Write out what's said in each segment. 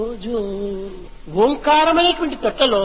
రోజు ఓంకారం అనేటువంటి తొట్టలో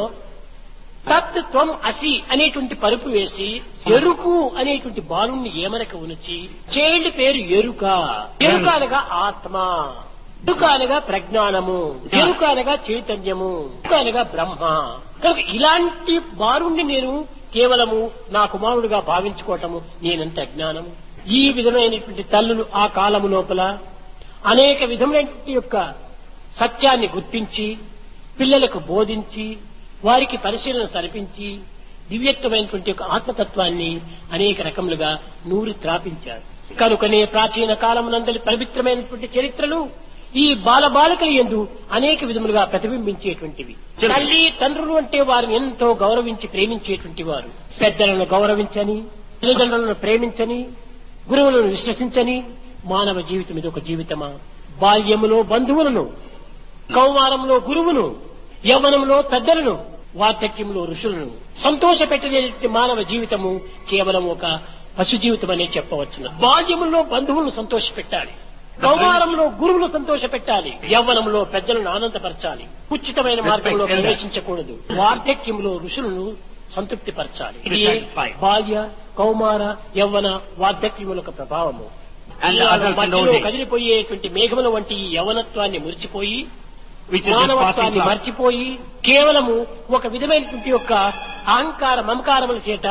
తత్ త్వం అసి అనేటువంటి పరుపు వేసి ఎరుకు అనేటువంటి బాలుణ్ణి ఏమనక ఉనిచి చైల్డ్ పేరు ఎరుక ఎరుక అనగా ఆత్మ ఎరుక అనగా ప్రజ్ఞానము ఎరుక అనగా చైతన్యము ఎరుక అనగా బ్రహ్మ కనుక ఇలాంటి బాలుణ్ణి నేను కేవలము నా కుమారుడుగా భావించుకోవటము నేనంత అజ్ఞానము ఈ విధమైనటువంటి తల్లులు ఆ కాలము లోపల అనేక విధములైనటువంటి యొక్క సత్యాన్ని గుర్తించి పిల్లలకు బోధించి వారికి పరిశీలన సరిపించి దివ్యత్వమైనటువంటి యొక్క ఆత్మతత్వాన్ని అనేక రకములుగా నూరి త్రాపించారు కనుకనే ప్రాచీన కాలమునందలి పవిత్రమైనటువంటి చరిత్రలు ఈ బాలబాలికల ఎందు అనేక విధములుగా ప్రతిబింబించేటువంటివి తల్లి తండ్రులు అంటే వారిని ఎంతో గౌరవించి ప్రేమించేటువంటి వారు పెద్దలను గౌరవించని తల్లిదండ్రులను ప్రేమించని గురువులను విశ్వసించని మానవ జీవితం ఇది ఒక జీవితమా బాల్యములో బంధువులను కౌమారంలో గురువును యవ్వనంలో పెద్దలను వార్ధక్యంలో ఋషులను సంతోష పెట్టలేని మానవ జీవితము కేవలం ఒక పశు జీవితం అనే చెప్పవచ్చును బాల్యములో బంధువులను సంతోష పెట్టాలి కౌమారంలో గురువులు సంతోష పెట్టాలి యవ్వనంలో పెద్దలను ఆనందపరచాలి ఉచితమైన మార్గంలో ప్రవేశించకూడదు వార్ధక్యంలో ఋషులను సంతృప్తి పరచాలి ఇది బాల్య కౌమార యవ్వన వార్ధక్యముల యొక్క ప్రభావము And the Eenadu adult and మధ్యలో old age. కదిలిపోయేటువంటి మేఘముల వంటి ఈ యవనత్వాన్ని మురిచిపోయి which is just passing మానవత్వాన్ని cloud. మర్చిపోయి కేవలము ఒక విధమైనటువంటి యొక్క అహంకార మమకారముల చేత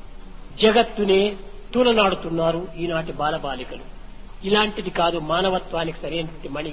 జగత్తునే తూలనాడుతున్నారు ఈనాటి బాలబాలికలు ఇలాంటిది కాదు మానవత్వానికి సరైనటువంటి మణి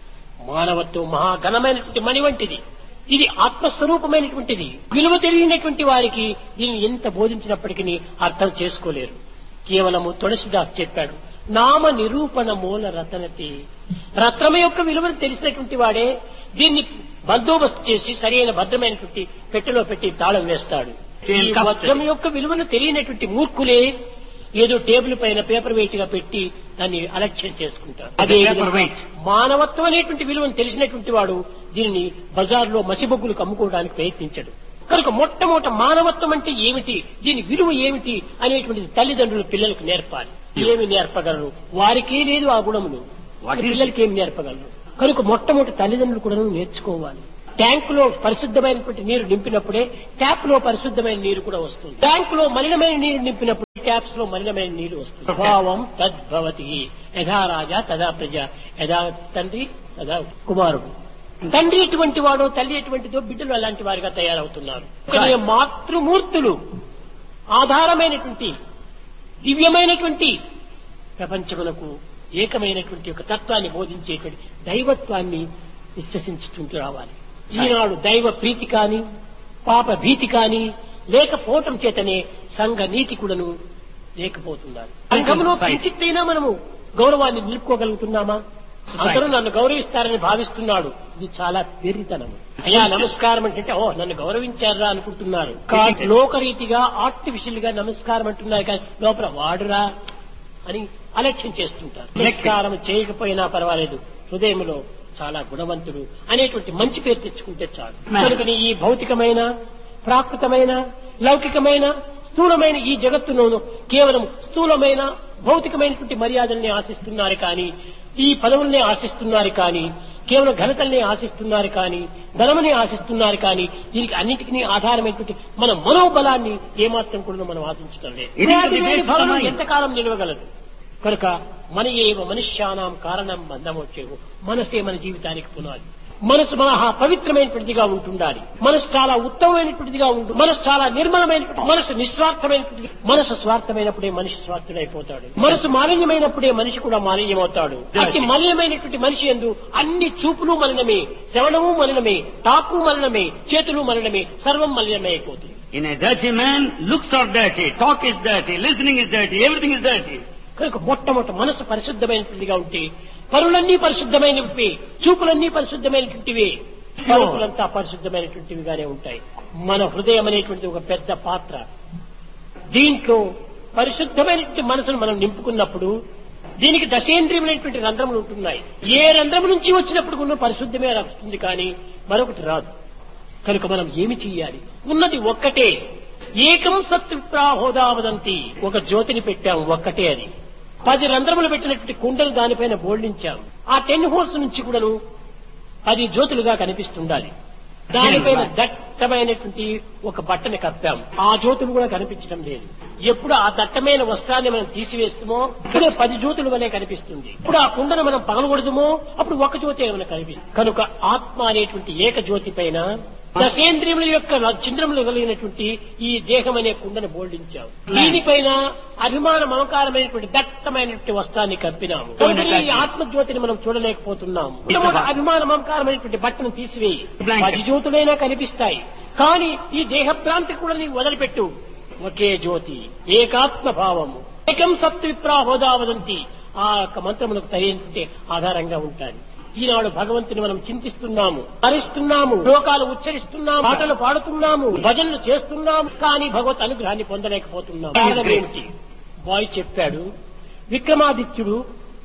మానవత్వం మహాఘనమైనటువంటి మణి వంటిది ఇది ఆత్మస్వరూపమైనటువంటిది విలువ తెలియనటువంటి వారికి దీన్ని ఎంత బోధించినప్పటికీ అర్థం చేసుకోలేరు కేవలము తులసిదాస్ చెప్పాడు నామ నిరూపణ మూల రతనతి రత్నము యొక్క విలువను తెలిసినటువంటి వాడే దీన్ని బందోబస్తు చేసి సరైన భద్రమైనటువంటి పెట్టెలో పెట్టి తాళం వేస్తాడు ఈ వజ్రం యొక్క విలువను తెలియనటువంటి మూర్ఖులే ఏదో టేబుల్ పైన పేపర్ వెయిట్ గా పెట్టి దాన్ని అలక్ష్యం చేసుకుంటారు అదే Paper విధంగా weight. మానవత్వం అనేటువంటి విలువను తెలిసినటువంటి వాడు దీనిని బజార్లో మసిబొగ్గులకు అమ్ముకోవడానికి ప్రయత్నించడు కనుక మొట్టమొదట మానవత్వం అంటే ఏమిటి దీని విలువ ఏమిటి అనేటువంటిది తల్లిదండ్రులు పిల్లలకు నేర్పాలి ఏమి నేర్పగలరు వారికే లేదు ఆ గుణములు What is పిల్లలకి ఏమి నేర్పగలరు కనుక మొట్టమొదటి తల్లిదండ్రులు కూడా నేర్చుకోవాలి ట్యాంక్ లో పరిశుద్ధమైనటువంటి నీరు నింపినప్పుడే ట్యాప్ లో పరిశుద్ధమైన నీరు కూడా వస్తుంది ట్యాంక్ లో మలినమైన నీరు నింపినప్పుడు ట్యాప్స్ లో మలినమైన నీరు వస్తుంది భావం తద్భవతి యథా రాజా తదా ప్రజ యథా తండ్రి తదా కుమారుడు తండ్రి ఎటువంటి వాడో తల్లి ఎటువంటిదో బిడ్డలు అలాంటి వారిగా తయారవుతున్నారు కానీ మాతృమూర్తులు ఆధారమైనటువంటి దివ్యమైనటువంటి ప్రపంచమునకు ఏకమైనటువంటి ఒక తత్వాన్ని బోధించేటువంటి దైవత్వాన్ని విశ్వసించుకుంటూ రావాలి ఈనాడు దైవ ప్రీతి కాని పాప భీతి కాని లేకపోవటం చేతనే సంఘ నీతి కూడాను లేకపోతున్నారు సంఘంలో కించిత్తైనా మనము గౌరవాన్ని నిలుపుకోగలుగుతున్నామా అందరూ నన్ను గౌరవిస్తారని భావిస్తున్నాడు ఇది చాలా వెర్రితనం అయ్యా నమస్కారం అంటే ఓ నన్ను గౌరవించారా అనుకుంటున్నారు కా- లోకరీతిగా ఆర్టిఫిషియల్ గా నమస్కారం అంటున్నారు కానీ లోపల వాడురా అని అలక్ష్యం చేస్తుంటారు నమస్కారం చేయకపోయినా పర్వాలేదు హృదయంలో చాలా గుణవంతుడు అనేటువంటి మంచి పేరు తెచ్చుకుంటే చాలు కనుకని ఈ భౌతికమైన ప్రాకృతమైన లౌకికమైన స్థూలమైన ఈ జగత్తులోను కేవలం స్థూలమైన భౌతికమైనటువంటి మర్యాదల్ని ఆశిస్తున్నారు కానీ ఈ పదవుల్ని ఆశిస్తున్నారు కానీ కేవలం ఘనతల్ని ఆశిస్తున్నారు కానీ ధనముని ఆశిస్తున్నారు కానీ దీనికి అన్నిటికీ ఆధారమైనటువంటి మన మనోబలాన్ని ఏమాత్రం కూడా మనం ఆశించడం లేదు ఇది వాటి the లేని basic ఫలం mind. ఎంతకాలం నిలవగలదు కనుక మన ఏవ మనుష్యానాం కారణం బంధమొచ్చేవు మనసే మన జీవితానికి పునాది మనసు మహా పవిత్రమైనటువంటిదిగా ఉంటుండాలి మనసు చాలా ఉత్తమమైనటువంటిదిగా ఉంటుంది మనసు చాలా నిర్మలమైనటువంటి మనసు నిస్వార్థమైనటువంటి మనసు స్వార్థమైనప్పుడే మనిషి స్వార్థుడైపోతాడు మనసు మాలిన్యమైనప్పుడే మనిషి కూడా మాలిన్యమవుతాడు అతి మలినమైనటువంటి మనిషి ఎందు అన్ని చూపులు మలినమే శ్రవణము మలినమే తాకు మలినమే చేతులు మలినమే సర్వం మలినమే అయిపోతుంది In a dirty man, looks are dirty, talk is dirty, listening is dirty, everything is dirty. కనుక మొట్టమొదటి మనసు పరిశుద్ధమైనటువంటిదిగా ఉంటే పరులన్నీ పరిశుద్ధమైనవి చూపులన్నీ పరిశుద్ధమైనటువంటివి పరుపులంతా పరిశుద్ధమైనటువంటివిగానే ఉంటాయి మన హృదయం అనేటువంటి ఒక పెద్ద పాత్ర దీంట్లో పరిశుద్ధమైనటువంటి మనసును మనం నింపుకున్నప్పుడు దీనికి దశేంద్రియమైనటువంటి రంధ్రములు ఉంటున్నాయి ఏ రంధ్రము నుంచి వచ్చినప్పుడు కూడా పరిశుద్ధమే వస్తుంది కానీ మరొకటి రాదు కనుక మనం ఏమి చెయ్యాలి ఉన్నది ఒక్కటే ఏకం సత్విప్రాహోదావదంతి ఒక జ్యోతిని పెట్టాం ఒక్కటే అది పది రంధ్రములు పెట్టినటువంటి కుండలు దానిపైన బోల్డించాం ఆ టెన్ హోల్స్ నుంచి కూడాను పది జ్యోతులుగా కనిపిస్తుండాలి దానిపైన దట్టమైనటువంటి ఒక బట్టని కప్పాం ఆ జ్యోతులు కూడా కనిపించడం లేదు ఎప్పుడు ఆ దట్టమైన వస్త్రాన్ని మనం తీసివేస్తామో ఇప్పుడే పది జ్యోతుల వలె కనిపిస్తుంది ఇప్పుడు ఆ కుండను మనం పగలగొడదుమో అప్పుడు ఒక జ్యోతి ఏమైనా కనిపిస్తుంది కనుక ఆత్మ అనేటువంటి ఏక జ్యోతి పైన దశేంద్రియముల యొక్క చింద్రములు కలిగినటువంటి ఈ దేహం అనే కుండను బోల్డించాము దీనిపైన అభిమాన మమకారమైనటువంటి దట్టమైనటువంటి వస్త్రాన్ని కప్పినాము కనుక ఈ ఆత్మజ్యోతిని మనం చూడలేకపోతున్నాము మొట్టమొదటి అభిమాన మమకారమైనటువంటి బట్టను తీసివేయి పది జ్యోతులైనా కనిపిస్తాయి కానీ ఈ దేహభ్రాంతి కూడా నీకు వదిలిపెట్టు ఒకే జ్యోతి ఏకాత్మ భావము ఏకం సత్ విప్రాహోదా వదంతి ఆ యొక్క మంత్రములకు తగినటువంటి ఆధారంగా ఉంటాయి ఈనాడు భగవంతుని మనం చింతిస్తున్నాము హరిస్తున్నాము శ్లోకాలు ఉచ్చరిస్తున్నాము పాటలు పాడుతున్నాము భజనలు చేస్తున్నాము కానీ భగవత్ అనుగ్రహాన్ని పొందలేకపోతున్నాము కారణం ఏమిటి బాయ్ చెప్పాడు విక్రమాదిత్యుడు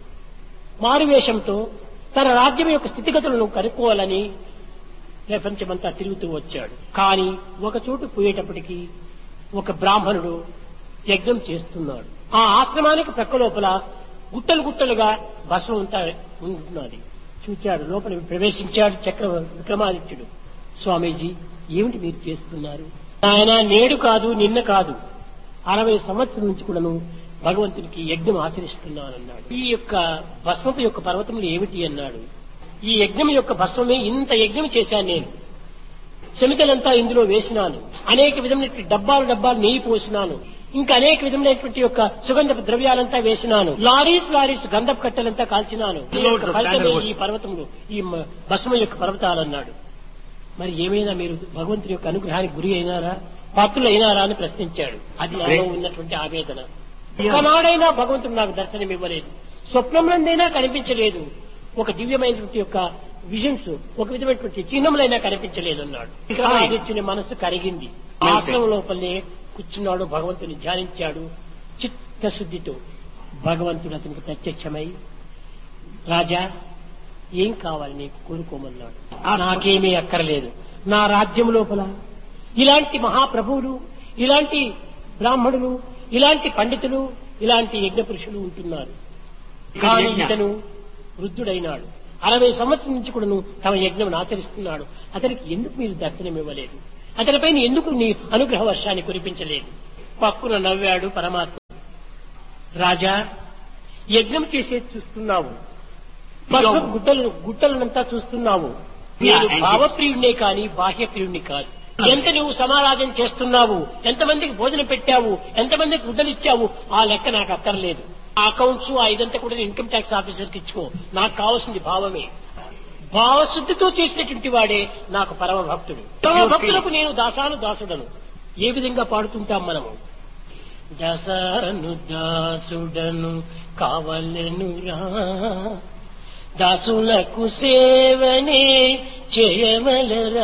మారువేషంతో తన రాజ్యం యొక్క స్థితిగతులను కనుక్కోవాలని ప్రపంచమంతా తిరుగుతూ వచ్చాడు కానీ ఒక చోటు పోయేటప్పటికి ఒక బ్రాహ్మణుడు యజ్ఞం చేస్తున్నాడు ఆ ఆశ్రమానికి ప్రక్క లోపల గుట్టలు గుట్టలుగా భస్మం అంతా ఉంటున్నది చూచాడు లోపల ప్రవేశించాడు చక్ర విక్రమాదిత్యుడు స్వామీజీ ఏమిటి మీరు చేస్తున్నారు ఆయన నేడు కాదు నిన్న కాదు అరవై సంవత్సరం నుంచి కూడాను భగవంతునికి యజ్ఞం ఆచరిస్తున్నానన్నాడు ఈ యొక్క భస్మపు యొక్క పర్వతములు ఏమిటి అన్నాడు ఈ యజ్ఞం యొక్క భస్మమే ఇంత యజ్ఞం చేశాను నేను శమికలంతా ఇందులో వేసినాను అనేక విధమైనటువంటి డబ్బాలు డబ్బాలు నెయ్యి పోసినాను ఇంకా అనేక విధమైనటువంటి యొక్క సుగంధ ద్రవ్యాలంతా వేసినాను లారీస్ లారీస్ గంధపు కట్టెలంతా కాల్చినాను ఈ యొక్క ఫలితమే ఈ పర్వతములు ఈ మ- భస్మం యొక్క పర్వతాలన్నాడు మరి ఏమైనా మీరు భగవంతుని యొక్క అనుగ్రహానికి గురి అయినారా పాత్రులు అయినారా అని ప్రశ్నించాడు అది నాలో ఉన్నటువంటి ఆవేదన ఒకనాడైనా భగవంతుడు నాకు దర్శనం ఇవ్వలేదు స్వప్నంలోనైనా కనిపించలేదు ఒక దివ్యమైనటువంటి యొక్క విజన్స్ ఒక విధమైనటువంటి చిహ్నములైనా కనిపించలేదు అన్నాడు విక్రమాదిత్యుని మనస్సు కరిగింది ఆశ్రమం లోపలనే కూర్చున్నాడు భగవంతుని ధ్యానించాడు చిత్తశుద్ధితో భగవంతుడు అతనికి ప్రత్యక్షమై రాజా ఏం కావాలి నీకు కోరుకోమన్నాడు "ఆ, నాకేమీ అక్కర్లేదు నా రాజ్యం లోపల ఇలాంటి మహాప్రభువులు ఇలాంటి బ్రాహ్మణులు ఇలాంటి పండితులు ఇలాంటి యజ్ఞ పురుషులు ఉంటున్నారు కానీ ఇతను వృద్ధుడైనాడు అరవై సంవత్సరం నుంచి కూడాను తమ యజ్ఞం ఆచరిస్తున్నాడు అతనికి ఎందుకు మీరు దర్శనం ఇవ్వలేదు అతనిపైన ఎందుకు నీ అనుగ్రహ వర్షాన్ని కురిపించలేదు పక్కున నవ్వాడు పరమాత్మ రాజా యజ్ఞం చేసేది చూస్తున్నావు భస్మ గుట్టలను గుట్టలనంతా చూస్తున్నావు నేను Yeah, and భావప్రియుడినే కాని బాహ్యప్రియుడిని కాదు ఎంత నువ్వు సమారాధన చేస్తున్నావు ఎంతమందికి భోజనం పెట్టావు ఎంతమందికి ముద్దలు ఇచ్చావు ఆ లెక్క నాకు అక్కర్లేదు ఆ అకౌంట్స్ ఆ ఇదంతా కూడా ఇన్కమ్ ట్యాక్స్ ఆఫీసర్కి ఇచ్చుకో నాకు కావాల్సింది భావమే భావశుద్ధితో చేసినటువంటి వాడే నాకు పరమ భక్తుడు పరమ భక్తులకు నేను దాసాను దాసుడను ఏ విధంగా పాడుతుంటాం మనము దసాను దాసుడను కావలెనురా దాసులకు సేవనే చేయవలరా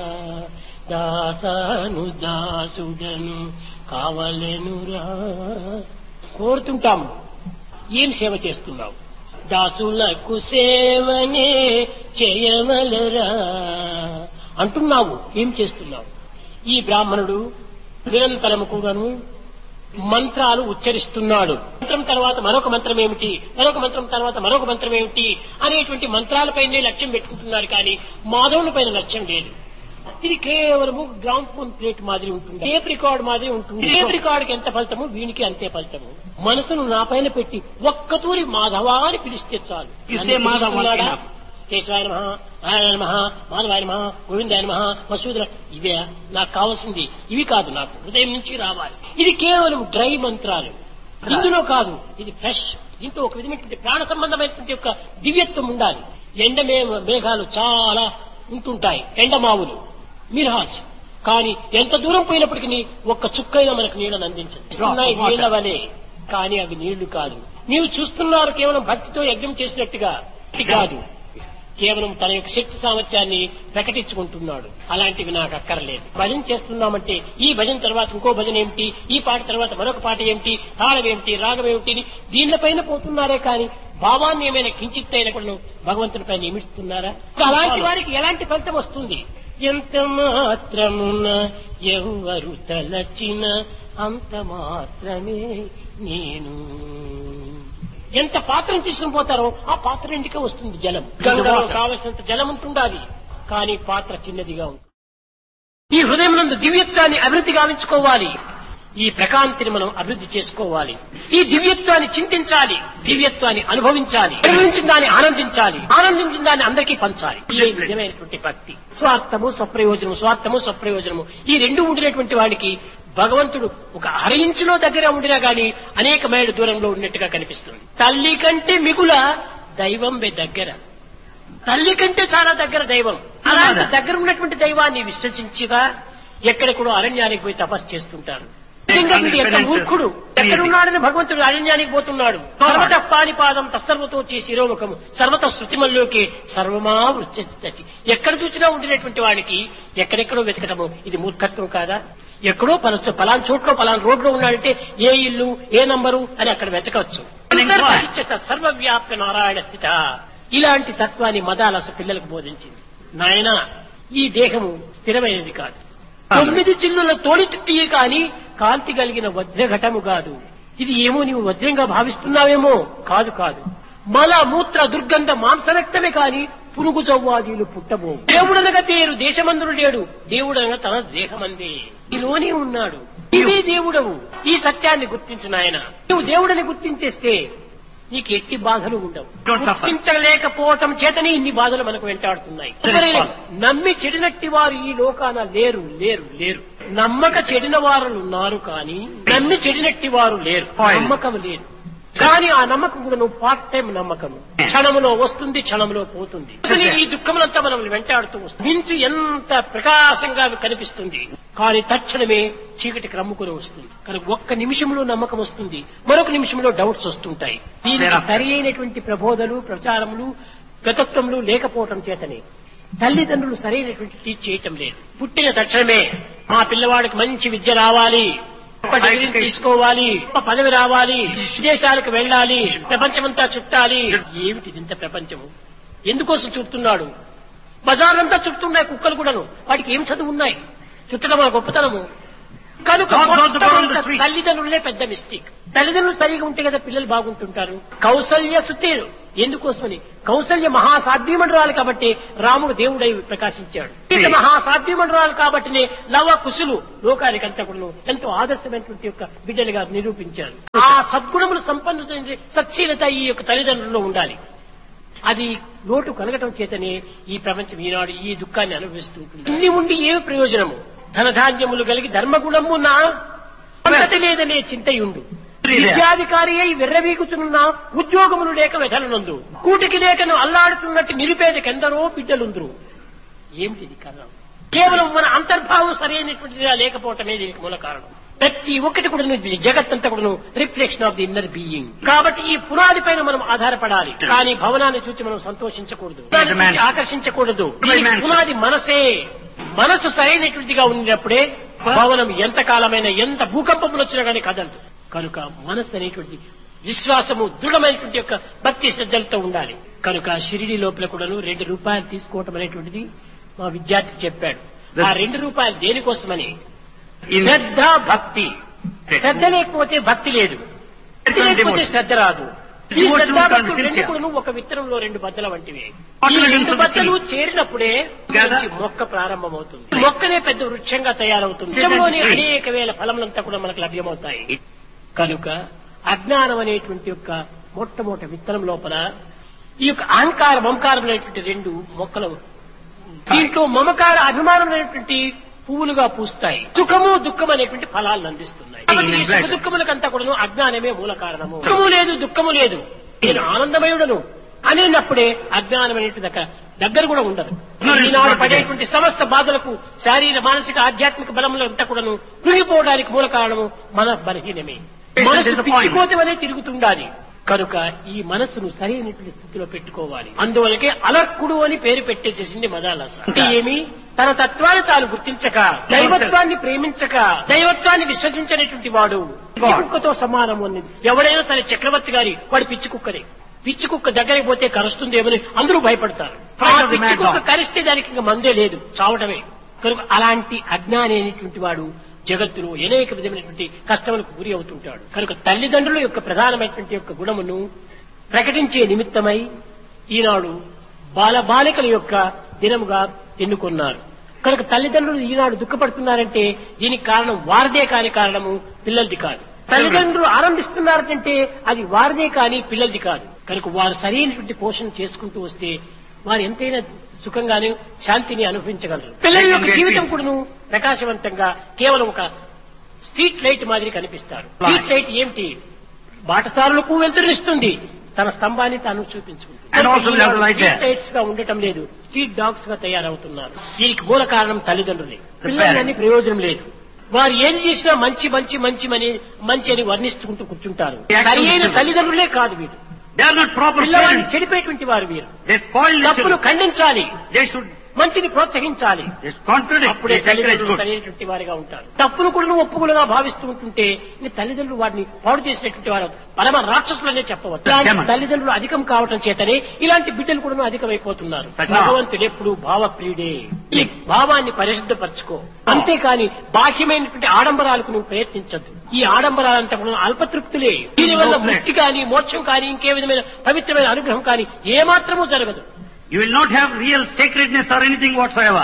దాసాను దాసుడను కావలెనురా కోరుతుంటాం ఏం సేవ చేస్తున్నావు దాసులకు సేవనే చేయవలరా అంటున్నావు ఏం చేస్తున్నావు ఈ బ్రాహ్మణుడు నిరంతరము కూడాను మంత్రాలు ఉచ్చరిస్తున్నాడు మంత్రం తర్వాత మరొక మంత్రం ఏమిటి మరొక మంత్రం తర్వాత మరొక మంత్రం ఏమిటి అనేటువంటి మంత్రాలపైనే లక్ష్యం పెట్టుకుంటున్నారు కానీ మాధవుని పైన లక్ష్యం లేదు ఇది కేవలము గ్రౌండ్ ఫోన్ ప్లేట్ మాదిరి ఉంటుంది టేప్ రికార్డ్ మాదిరి ఉంటుంది టేప్ రికార్డ్ ఎంత ఫలితము వీనికి అంతే ఫలితము మనసును నా పైన పెట్టి ఒక్కతూరి మాధవా అని పిలిస్తే చాలు You say నన్ను Madhava, పిలుస్తున్నాడా? enough. కేశవాయ నమ నారాయణ నమ మాధవాయ నమ గోవిందాయ నమ మసూదర ఇవే నాకు కావాల్సింది ఇవి కాదు నాకు హృదయం నుంచి రావాలి ఇది కేవలం డ్రై మంత్రాలు ఇందులో కాదు ఇది ఫ్రెష్ దీంతో ఒక విధమైనటువంటి ప్రాణ సంబంధమైనటువంటి యొక్క దివ్యత్వం ఉండాలి ఎండ మే- మేఘాలు చాలా ఉంటుంటాయి ఎండమావులు మిర్హాస్ కానీ ఎంత దూరం పోయినప్పటికీ ఒక్క చుక్కైనా మనకు నీళ్ళని అందించదు Drop of ఉన్నాయి water. నీళ్ల వలె కానీ అవి నీళ్లు కాదు నీవు చూస్తున్నారు కేవలం భక్తితో యజ్ఞం చేసినట్టుగా ఇది కాదు కేవలం తన యొక్క శక్తి సామర్థ్యాన్ని ప్రకటించుకుంటున్నాడు అలాంటివి నాకు అక్కర్లేదు భజన చేస్తున్నామంటే ఈ భజన తర్వాత ఇంకో భజన ఏమిటి ఈ పాట తర్వాత మరొక పాట ఏమిటి తాళం ఏమిటి రాగం ఏమిటి అని దీనిపైన పోతున్నారే కానీ భావాన్ని ఏమైనా కించిత్తైనా కూడా భగవంతుని పైన నిమిస్తున్నారా అలాంటి వారికి ఎలాంటి ఫలితం వస్తుంది ఎంత మాత్రమున ఎవరు తలచిన అంత మాత్రమే నేను ఎంత పాత్రను తీసుకుని పోతారో ఆ పాత్ర ఇంటికే వస్తుంది జలం గంగలో కావలసినంత జలం ఉంటుండాలి కానీ పాత్ర చిన్నదిగా ఉంటుంది ఈ హృదయం నందు దివ్యత్వాన్ని అభివృద్ధి గావించుకోవాలి ఈ ప్రకాంతిని మనం అభివృద్ధి చేసుకోవాలి ఈ దివ్యత్వాన్ని చింతించాలి దివ్యత్వాన్ని అనుభవించాలి అనుభవించిన దాన్ని ఆనందించాలి ఆనందించిన దాన్ని అందరికీ పంచాలి ఈ నిజమైనటువంటి భక్తి స్వార్థము స్వప్రయోజనము స్వార్థము స్వప్రయోజనము ఈ రెండు ఉండినటువంటి వాడికి భగవంతుడు ఒక అర ఇంచులో దగ్గర ఉండినా గాని అనేక మైళ్ళ దూరంలో ఉన్నట్టుగా కనిపిస్తుంది తల్లి కంటే మిగుల దైవం బె దగ్గర తల్లి కంటే చాలా దగ్గర దైవం అలాంటి దగ్గర ఉన్నటువంటి దైవాన్ని విశ్వసించిగా ఎక్కడెక్కడో అరణ్యానికి పోయి తపస్సు చేస్తుంటారు నిజంగా వీడు ఎంత మూర్ఖుడు ఎక్కడున్నాడని భగవంతుడు అరణ్యానికి పోతున్నాడు సర్వత పాణిపాదం తత్సర్వతో చే శిరోముఖము సర్వత శృతిమల్లోకి సర్వమా వృత్తి ఎక్కడ చూసినా ఉండినటువంటి వాడికి ఎక్కడెక్కడో వెతకటము ఇది మూర్ఖత్వం కాదా ఎక్కడో పల పలాన్ చోట్లో పలాన్ రోడ్లో ఉన్నాడంటే ఏ ఇల్లు ఏ నంబరు అని అక్కడ వెతకవచ్చు సర్వవ్యాప్త నారాయణ స్థిత ఇలాంటి తత్వాన్ని మదాలస పిల్లలకు బోధించింది నాయన ఈ దేహము స్థిరమైనది కాదు తొమ్మిది చిల్లుల తోడితిత్తియే కాని కాంతి కలిగిన వజ్రఘటము కాదు ఇది ఏమో నీవు వజ్రంగా భావిస్తున్నావేమో కాదు కాదు మల మూత్ర దుర్గంధ మాంసరక్తమే కాని పురుగు చవ్వాదీలు పుట్టబో దేవుడనగా తేరు దేశమందుడు లేడు దేవుడనగా తన దేహమందే ఈలోనే ఉన్నాడు ఇదే దేవుడవు ఈ సత్యాన్ని గుర్తించిన ఆయన నువ్వు దేవుడని గుర్తించేస్తే నీకు ఎట్టి బాధలు ఉండవు Don't suffer. గుర్తించలేకపోవటం చేతనే ఇన్ని బాధలు మనకు వెంటాడుతున్నాయి ఎవరైనా నమ్మి చెడినట్టి వారు ఈ లోకాన లేరు లేరు లేరు నమ్మక చెడిన వారు ఉన్నారు కానీ నమ్మి చెడినట్టి వారు లేరు Point. నమ్మకం లేదు కానీ ఆ నమ్మకం కూడా నువ్వు పార్ట్ టైం నమ్మకము క్షణములో వస్తుంది క్షణంలో పోతుంది కానీ ఈ దుఃఖములంతా మనం వెంటాడుతూ వస్తుంది మించు ఎంత ప్రకాశంగా కనిపిస్తుంది కానీ తక్షణమే చీకటి క్రమ్ముకుని వస్తుంది కనుక ఒక్క నిమిషంలో నమ్మకం వస్తుంది మరొక నిమిషంలో డౌట్స్ వస్తుంటాయి దీనికి సరి అయినటువంటి ప్రబోధలు ప్రచారములు గతత్వములు లేకపోవటం చేతనే తల్లిదండ్రులు సరైనటువంటి టీచ్ చేయటం లేదు పుట్టిన తక్షణమే మా పిల్లవాడికి మంచి విద్య రావాలి గొప్ప డిగ్రీ తీసుకోవాలి గొప్ప పదవి రావాలి విదేశాలకు వెళ్ళాలి ప్రపంచమంతా చుట్టాలి ఏమిటి ఇంత ప్రపంచము ఎందుకోసం చుడుతున్నాడు బజార్లంతా చుట్టున్నాయి కుక్కలు కూడాను వాటికి ఏం చదువు ఉన్నాయి చుట్టడం మన గొప్పతనము కనుక Dogs also మొత్తం go on the అంతా street. తల్లిదండ్రులే పెద్ద మిస్టేక్ తల్లిదండ్రులు సరిగా ఉంటే కదా పిల్లలు బాగుంటుంటారు కౌసల్య సుతీరు ఎందుకోసమని కౌసల్య మహాసాధ్యమండరాలు కాబట్టి రాముడు దేవుడై ప్రకాశించాడు సీత మహాసాధ్యమండరాలు కాబట్టినే లవ కుశులు లోకానికంతా కూడా ఎంతో ఆదర్శమైనటువంటి యొక్క బిడ్డలుగా నిరూపించారు ఆ సద్గుణములు సంపన్నుత సచ్చీలత ఈ యొక్క తల్లిదండ్రుల్లో ఉండాలి అది లోటు కలగటం చేతనే ఈ ప్రపంచం ఈనాడు ఈ దుఃఖాన్ని అనుభవిస్తూ ఉంటుంది ఇన్ని ఉండి ఏమి ప్రయోజనము ధనధాన్యములు కలిగి ధర్మగుణము నా సంతతి లేదనే చింతయుండు విద్యాధికారి అయి విర్రవీగుచున్న ఉద్యోగములు లేక వెధలనందు కూటికి లేకను అల్లాడుతున్నట్టు నిరుపేదకెందరో బిడ్డలుందురు ఏమిటిది కారణం కేవలం మన అంతర్భావం సరైనటువంటిదిగా లేకపోవటమే దీనికి మూల కారణం ప్రతి ఒక్కటి కూడా జగత్తంతా కూడా reflection of the inner being కాబట్టి ఈ పునాది పైన మనం ఆధారపడాలి కానీ భవనాన్ని చూసి మనం సంతోషించకూడదు దాన్ని చూసి ఆకర్షించకూడదు దీనికి పునాది మనసే మనసు సరైనటువంటిదిగా ఉన్నప్పుడే భవనం ఎంత కాలమైన ఎంత భూకంపములు వచ్చినా కానీ కదలదు కనుక మనస్సు అనేటువంటి విశ్వాసము దృఢమైనటువంటి యొక్క భక్తి శ్రద్ధలతో ఉండాలి కనుక షిరిడి లోపల కూడాను రెండు రూపాయలు తీసుకోవటం అనేటువంటిది మా విద్యార్థి చెప్పాడు ఆ రెండు రూపాయలు దేనికోసమని In- శ్రద్ధ భక్తి శ్రద్ధ లేకపోతే భక్తి లేదు భక్తి లేకపోతే శ్రద్ధ రాదు ఈ Devotion శ్రద్ధ will come భక్తులు రెండు sincere. కూడాను ఒక విత్తనంలో రెండు బద్దల వంటివి ఈ Bundle రెండు into the బద్దలు seed. చేరినప్పుడే Together. మంచి మొక్క ప్రారంభమవుతుంది మొక్కనే పెద్ద వృక్షంగా తయారవుతుంది It is వృక్షంలోని tree. అనేక వేల ఫలములంతా కూడా మనకు లభ్యమవుతాయి కనుక అజ్ఞానం అనేటువంటి యొక్క మొట్టమొదటి విత్తనం లోపల ఈ యొక్క అహంకార మమకారం అనేటువంటి రెండు మొక్కలు దీంట్లో మమకార అభిమానం అనేటువంటి పువ్వులుగా పూస్తాయి సుఖము దుఃఖం అనేటువంటి ఫలాలను అందిస్తున్నాయి కాబట్టి ఈ సుఖ దుఃఖములకంతా కూడా అజ్ఞానమే మూల కారణము సుఖము లేదు దుఃఖము లేదు నేను ఆనందమయుడను అనేటప్పుడే అజ్ఞానం అనేటువంటి దగ్గర- దగ్గర కూడా ఉండదు ఈనాడు పడేటువంటి సమస్త బాధలకు శారీర మానసిక ఆధ్యాత్మిక బలములంతా కూడాను కృంగిపోవడానికి మూల కారణము మన బలహీనమే మనసు పిచ్చిపోతే వలె తిరుగుతుండాలి కనుక ఈ మనస్సును సరైనటువంటి స్థితిలో పెట్టుకోవాలి అందువలకే అలర్కుడు అని పేరు పెట్టేసేసింది మదాలస అంటే ఏమి తన తత్వాన్ని తాను గుర్తించక దైవత్వాన్ని ప్రేమించక దైవత్వాన్ని విశ్వసించినటువంటి వాడు పిచ్చి కుక్కతో సమానం అన్నది ఎవడైనా సరే చక్రవర్తి గారి వాడు పిచ్చి కుక్కనే పిచ్చి కుక్క దగ్గరికి పోతే కరుస్తుందేమని అందరూ భయపడతారు ఆ పిచ్చి కుక్క కరిస్తే దానికి ఇంకా మందే లేదు చావటమే కనుక అలాంటి అజ్ఞాని అనేటువంటి వాడు జగత్తులో అనేక విధమైనటువంటి కష్టములకు గురి అవుతుంటాడు కనుక తల్లిదండ్రుల యొక్క ప్రధానమైనటువంటి యొక్క గుణమును ప్రకటించే నిమిత్తమై ఈనాడు బాలబాలికల యొక్క దినముగా ఎన్నుకున్నారు కనుక తల్లిదండ్రులు ఈనాడు దుఃఖపడుతున్నారంటే దీనికి కారణం వారిదే కాని కారణము పిల్లలది కాదు తల్లిదండ్రులు ఆనందిస్తున్నారంటే అది వారిదే కాని పిల్లలది కాదు కనుక వారు సరైనటువంటి పోషణ చేసుకుంటూ వస్తే వారు ఎంతైనా సుఖంగానే శాంతిని అనుభవించగలరు పిల్లల యొక్క జీవితం కూడాను ప్రకాశవంతంగా కేవలం ఒక స్ట్రీట్ లైట్ మాదిరి కనిపిస్తారు స్ట్రీట్ లైట్ ఏమిటి బాటసారులకు వెలుతురిస్తుంది తన స్తంభాన్ని తాను చూపించుకుంటుంది And also we have to light there. Street lights గా ఉండటం లేదు స్ట్రీట్ డాగ్స్ గా తయారవుతున్నారు దీనికి మూల కారణం తల్లిదండ్రులే పిల్లలని ప్రయోజనం లేదు వారు ఏది చేసినా మంచి మంచి మంచి అని మంచి అని వర్ణిస్తుంటూ కూర్చుంటారు సరి అయిన తల్లిదండ్రులే కాదు వీరు They are not proper పిల్లవాడిని parents. చెడిపోయేటువంటి వారు వీరు They spoil the తప్పును children. ఖండించాలి They should మంచిని ప్రోత్సహించాలి they contradict. అప్పుడే They encourage తల్లిదండ్రులు good. సరైనటువంటి వారిగా ఉంటారు తప్పును కూడా ఒప్పుకులుగా భావిస్తూ ఉంటుంటే ఈ తల్లిదండ్రులు వారిని పాడు చేసినటువంటి వారు పరమ రాక్షసులనే చెప్పవచ్చు ఇలాంటి Demons. తల్లిదండ్రులు అధికం కావటం చేతనే ఇలాంటి బిడ్డలు కూడా అధికమైపోతున్నారు Satna. భగవంతుడు ఎప్పుడు భావప్రియుడే ఈ భావాన్ని పరిశుద్ధపరచుకో అంతేకాని బాహ్యమైనటువంటి ఆడంబరాలకు నువ్వు ప్రయత్నించద్దు ఈ ఆడంబరాలంతా కూడా అల్పతృప్తులే దీనివల్ల No ముక్తి కానీ మోక్షం కానీ ఇంకే విధమైన పవిత్రమైన అనుగ్రహం కానీ ఏమాత్రమూ జరగదు You will not have real sacredness or anything whatsoever.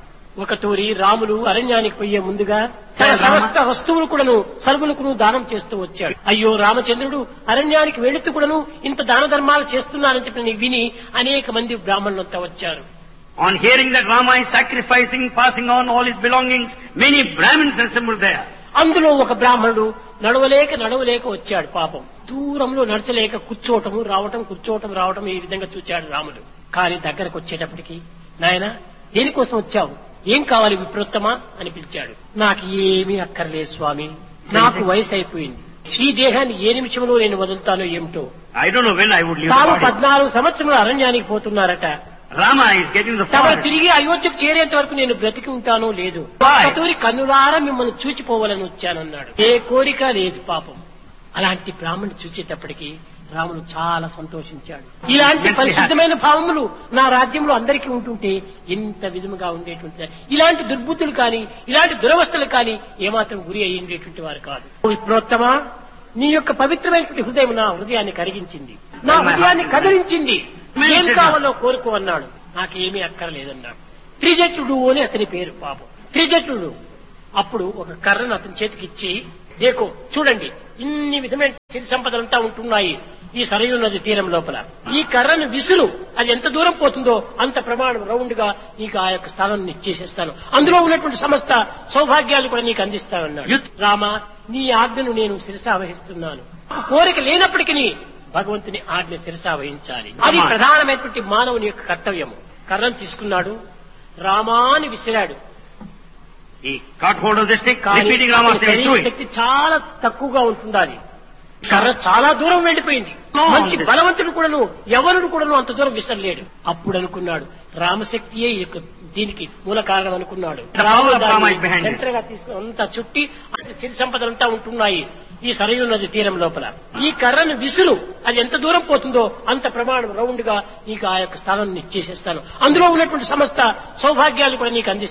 ఒక తూరి రాములు అరణ్యానికి పోయే ముందుగా తన రామ. సమస్త వస్తువులు కూడాను సరుకులకు దానం చేస్తూ వచ్చాడు అయ్యో రామచంద్రుడు అరణ్యానికి వెళుతూ కూడాను ఇంత దాన ధర్మాలు చేస్తున్నారని చెప్పి నీకు విని అనేక మంది బ్రాహ్మణులంతా వచ్చారు On hearing that Rama is sacrificing, passing on all his belongings, many Brahmins assembled there. అందులో ఒక బ్రాహ్మణుడు నడవలేక నడవలేక వచ్చాడు పాపం దూరంలో నడచలేక కూర్చోవటము రావటం కూర్చోవటం రావటం ఈ విధంగా చూచాడు రాముడు కానీ దగ్గరకు వచ్చేటప్పటికి నాయన దేనికోసం వచ్చావు ఏం కావాలి విప్రోత్తమా అని పిలిచాడు నాకు ఏమీ అక్కర్లేదు స్వామి నాకు వయసు అయిపోయింది ఈ దేహాన్ని ఏ నిమిషంలో నేను వదులుతానో ఏమిటో I don't know when I would leave తాము the body. పద్నాలుగు సంవత్సరములు అరణ్యానికి పోతున్నారట Rama is getting the తమ forest. తిరిగి అయోధ్యకు చేరేంత వరకు నేను బ్రతికి ఉంటానో లేదు Why? కతూరి కన్నులారా మిమ్మల్ని చూచిపోవాలని వచ్చానన్నాడు ఏ కోరిక లేదు పాపం అలాంటి బ్రాహ్మణి చూసేటప్పటికి రాముడు చాలా సంతోషించాడు ఇలాంటి Yes, we పరిశుద్ధమైన భావములు నా రాజ్యంలో అందరికీ ఉంటుంటే ఎంత విధముగా ఉండేటువంటి ఇలాంటి దుర్బుద్ధులు కానీ ఇలాంటి దురవస్థలు కానీ ఏమాత్రం గురి అయి ఉండేటువంటి వారు కాదు విప్రోత్తమా నీ యొక్క పవిత్రమైనటువంటి హృదయం నా హృదయాన్ని కరిగించింది నా హృదయాన్ని కదిలించింది ఏం కావాలో కోరుకో అన్నాడు నాకేమీ అక్కర్లేదన్నాడు త్రిజటుడు అని అతని పేరు పాపం త్రిజటుడు అప్పుడు ఒక కర్రను అతని చేతికి ఇచ్చి దేకో చూడండి ఇన్ని విధమైన సిరి సంపదలంతా ఉంటున్నాయి ఈ సరయు నది తీరం లోపల ఈ కర్రను విసురు అది ఎంత దూరం పోతుందో అంత ప్రమాణం రౌండ్ గా నీకు ఆ యొక్క స్థానం ఇచ్చేసేస్తాను అందులో ఉన్నటువంటి సమస్త సౌభాగ్యాలు కూడా నీకు అందిస్తానన్నాడు యుత్. రామ నీ ఆజ్ఞను నేను శిరసావహిస్తున్నాను ఒక కోరిక లేనప్పటికీ భగవంతుని ఆజ్ఞ శిరసావహించాలి అది Come on. ప్రధానమైనటువంటి మానవుని యొక్క కర్తవ్యము కర్రను తీసుకున్నాడు రామాని విసిరాడు He caught hold of the stick, కానీ repeating Rama అతని said, శరీర do it. శక్తి చాలా తక్కువగా ఉంటుండాలి కర్ర చాలా దూరం వెళ్ళిపోయింది No, మంచి this- బలవంతుడు కూడాను ఎవరుడు కూడాను అంత దూరం విసరలేడు అప్పుడు అనుకున్నాడు రామశక్తియే ఈ యొక్క దీనికి మూల కారణం అనుకున్నాడు The power of Rama is behind it. సెంటర్గా తీసుకుని అంతా చుట్టి అక్కడ సిరి సంపదలంతా ఉంటున్నాయి ఈ సరయు నది తీరం లోపల ఈ కర్రను విసురు అది ఎంత దూరం పోతుందో అంత ప్రమాణం రౌండ్ గా నీకు ఆ యొక్క స్థానం ఇచ్చేసేస్తాను అందులో ఉన్నటువంటి సమస్త సౌభాగ్యాలు కూడా నీకు అందిస్తాను